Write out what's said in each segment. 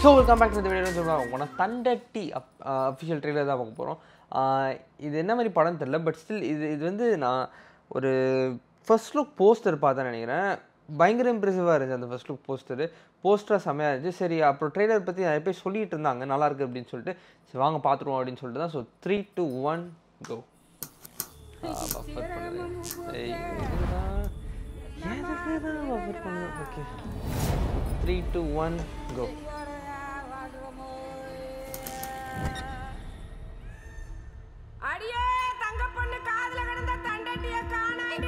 So welcome back to இந்த video சொல்லுவாங்க உன தண்டட்டி அப் அஃபிஷியல் ட்ரெயிலர் தான் பார்க்க போகிறோம் இது என்ன மாதிரி படம் தெரில பட் ஸ்டில் இது இது வந்து நான் ஒரு ஃபர்ஸ்ட் லுக் போஸ்டர் பார்த்தேன் நினைக்கிறேன் பயங்கர இம்ப்ரெசிவாக இருந்துச்சு அந்த ஃபர்ஸ்ட் லுக் போஸ்டரு போஸ்டராக செம்மையாக இருந்துச்சு சரி அப்புறம் ட்ரெய்லர் பற்றி நிறைய பேர் சொல்லிட்டு இருந்தாங்க நல்லா இருக்கு அப்படின்னு சொல்லிட்டு சரி வாங்க பார்த்துருவோம் அப்படின்னு சொல்லிட்டு தான் so three two one go buffer பண்ணுறேன் okay three two one go அடியே தங்க பொண்ணு காதுல கிடந்த தண்டட்டிய காணாடி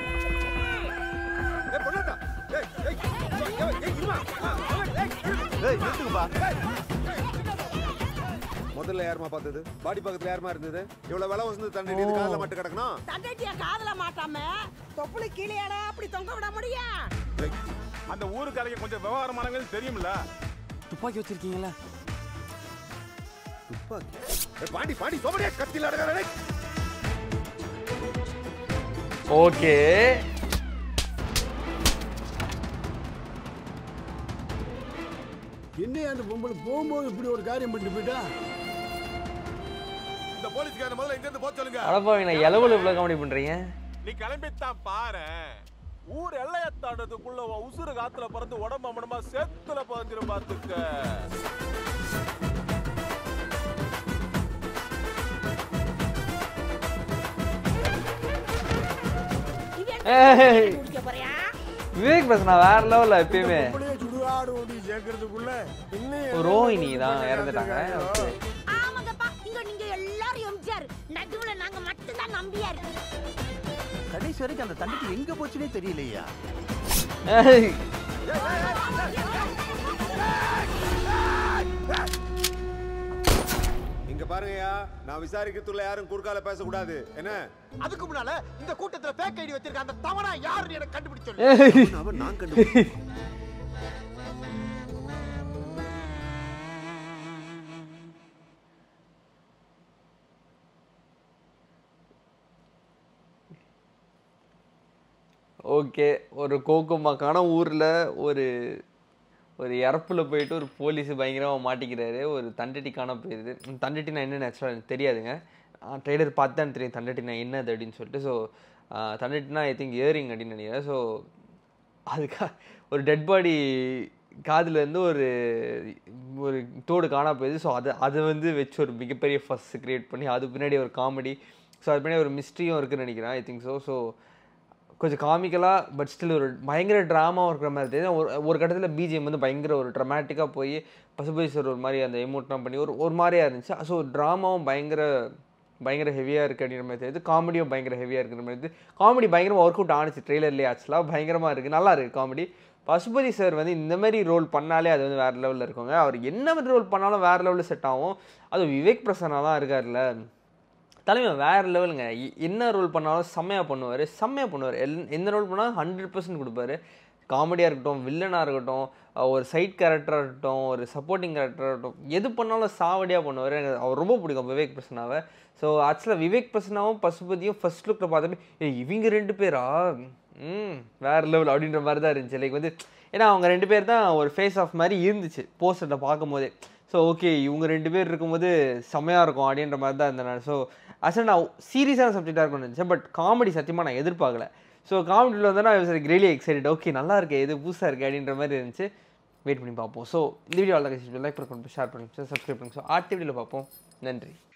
ஏய் பொண்ணாட்டா ஏய் ஏய் ஏய், ஏய் ஏய் இருமா ஏய் நிறுத்துங்கப்பா முதல்ல யாருமா பார்த்தது பாடி பக்கத்துல யாருமா இருந்தது இவ்வளவு விலை வசந்து தண்ணி இது காதுல மட்டும் கிடக்கணும் தண்டட்டிய காதுல மாட்டாம தொப்புளு கீழேடா அப்படி தொங்க விட முடியும் ஏய், அந்த ஊருக்காரங்க கொஞ்சம் விவகாரமானவங்க தெரியுமில்ல துப்பாக்கி வச்சிருக்கீங்களா துப்பாக்கி ஏய், பாண்டி பாண்டி சோமடியா கத்தில அடங்கறே ஓகே என்ன அந்த பொம்பளை போகும்போது இப்படி ஒரு காரியம் பண்ணிட்டு போயிட்டா இந்த போலீஸ்காரன் முதல்ல இங்க இருந்து போக சொல்லுங்க அடப்பாவி நான் எலவுல இவ்வளோ காமெடி பண்ணுறீங்க நீ கிளம்பித்தான் பாரு ஊர் எல்லைய தாண்டதுக்குள்ள உன் உசுறு காத்துல பறந்து உடம்பு அமனமா சேத்துல பதிஞ்சிரும் பாத்துக்க ஏய், குடிக்க போறியா விவேக் பேசுனா வேற லெவலில் எப்பயுமே பொம்பளைய சுடுகாடு ஓடி சேர்க்கறதுக்குள்ள இன்னும் ரோஹிணி தான் இறந்துட்டாங்க ஓகே ஆமாங்கப்பா இங்க நீங்க எல்லாரும் எம்ஜிஆர் நடுவுல நாங்க மட்டும்தான் நம்பியார் கடைசி வரைக்கும் அந்த தண்ணிக்கு எங்க போச்சுனே தெரியலையா ஏய், இங்க பாருங்கய்யா நான் விசாரிக்கிறதுல யாரும் குறுக்கால பேசக்கூடாது என்ன அதுக்கு முன்னால இந்த கூட்டத்துல பேக் ஐடி வச்சிருக்க அந்த தவணா யாருன்னு எனக்கு கண்டுபிடிச்சு ஏய். அவன் நான் கண்டு ஓகே ஒரு கோக்குமாக்கான ஊரில் ஒரு ஒரு இறப்புல போயிட்டு ஒரு போலீஸ் பயங்கரமாக மாட்டிக்கிறாரு ஒரு தண்டட்டி காண போயிருது ம், தண்டட்டினா என்னன்னு ஆக்சுவலாக எனக்கு தெரியாதுங்க ட்ரெய்லர் பார்த்து தான் தெரியும் தண்டட்டினா என்னது அப்படின்னு சொல்லிட்டு ஸோ தண்டட்டினா ஐ திங்க் இயரிங் அப்படின்னு நினைக்கிறேன் ஸோ அதுக்கா ஒரு டெட் பாடி காதுலேருந்து ஒரு ஒரு தோடு காணா போயிடுது ஸோ அதை அதை வந்து வச்சு ஒரு மிகப்பெரிய ஃபஸ்ட் கிரியேட் பண்ணி அது பின்னாடி ஒரு காமெடி ஸோ அது பின்னாடி ஒரு மிஸ்ட்ரியும் இருக்குன்னு நினைக்கிறேன் ஐ திங்க் ஸோ ஸோ கொஞ்சம் காமிக்கலாக பட் ஸ்டில் ஒரு பயங்கர ட்ராமாவும் இருக்கிற மாதிரி தெரியுது ஒரு ஒரு கட்டத்தில் பிஜிஎம் வந்து பயங்கர ஒரு ட்ரமாட்டிக்காக போய் பசுபதி சார் ஒரு மாதிரி அந்த எமோட்லாம் பண்ணி ஒரு ஒரு மாதிரியாக இருந்துச்சு ஸோ ட்ராமாவும் பயங்கர பயங்கர ஹெவியாக இருக்குது அப்படின்ற மாதிரி தெரியுது காமெடியும் பயங்கர ஹெவியாக இருக்கிற மாதிரி தெரியுது காமெடி பயங்கரமாக ஒர்க் அவுட் ஆனிச்சு ட்ரெய்லர்லேயே ஆக்சுவலாக பயங்கரமாக இருக்குது நல்லா இருக்குது காமெடி பசுபதி சார் வந்து இந்த மாதிரி ரோல் பண்ணாலே அது வந்து வேறு லெவலில் இருக்குங்க அவர் என்ன மாதிரி ரோல் பண்ணாலும் வேறு லெவலில் செட் ஆகும் அது விவேக் பிரசன்னா தான் இருக்கார்ல தலைமை வேறு லெவலுங்க இ- என்ன ரோல் பண்ணாலும் செம்மையாக பண்ணுவார் செம்மையாக பண்ணுவார் எல் எந்த ரோல் பண்ணாலும் ஹண்ட்ரட் பர்சன்ட் கொடுப்பாரு காமெடியாக இருக்கட்டும் வில்லனாக இருக்கட்டும் அஹ் ஒரு சைட் கேரக்டராக இருக்கட்டும் ஒரு சப்போர்ட்டிங் கேரக்டராக இருக்கட்டும் எது பண்ணாலும் சாவடியாக பண்ணுவார் எனக்கு அவர் ரொம்ப பிடிக்கும் விவேக் பிரசனாவை ஸோ ஆக்சுவலாக விவேக் பிரசனாவும் பசுபதியும் ஃபர்ஸ்ட் லுக்கில் பார்த்தப்ப ஏய் இவங்க ரெண்டு பேரா ம் வேறு லெவல் அப்படின்ற மாதிரி தான் இருந்துச்சு லைக் வந்து ஏன்னா அவங்க ரெண்டு பேர் தான் ஒரு ஃபேஸ் ஆஃப் மாதிரி இருந்துச்சு போஸ்டர்கிட்ட பார்க்கும்போதே ஸோ ஓகே இவங்க ரெண்டு பேர் இருக்கும்போது செம்மையாக இருக்கும் அப்படின்ற மாதிரி தான் இருந்தேன் ஸோ அசல் நான் சீரியஸான சப்ஜெக்டாக இருக்கும்னு நினச்சேன் பட் காமெடி சத்தியமாக நான் எதிர்பார்க்கல ஸோ காமெடியில் வந்து நான் சரி கிரேலி எக்ஸைட்டட் ஓகே நல்லா இருக்கு இது புதுசாக இருக்குது அப்படின்ற மாதிரி இருந்துச்சு வெயிட் பண்ணி பார்ப்போம் ஸோ இந்த வீடியோ லைக் பண்ணி ஷேர் பண்ணுங்க சப்ஸ்கிரைப் பண்ணுங்க ஸோ ஆர்டி வீடியோவில் பார்ப்போம் நன்றி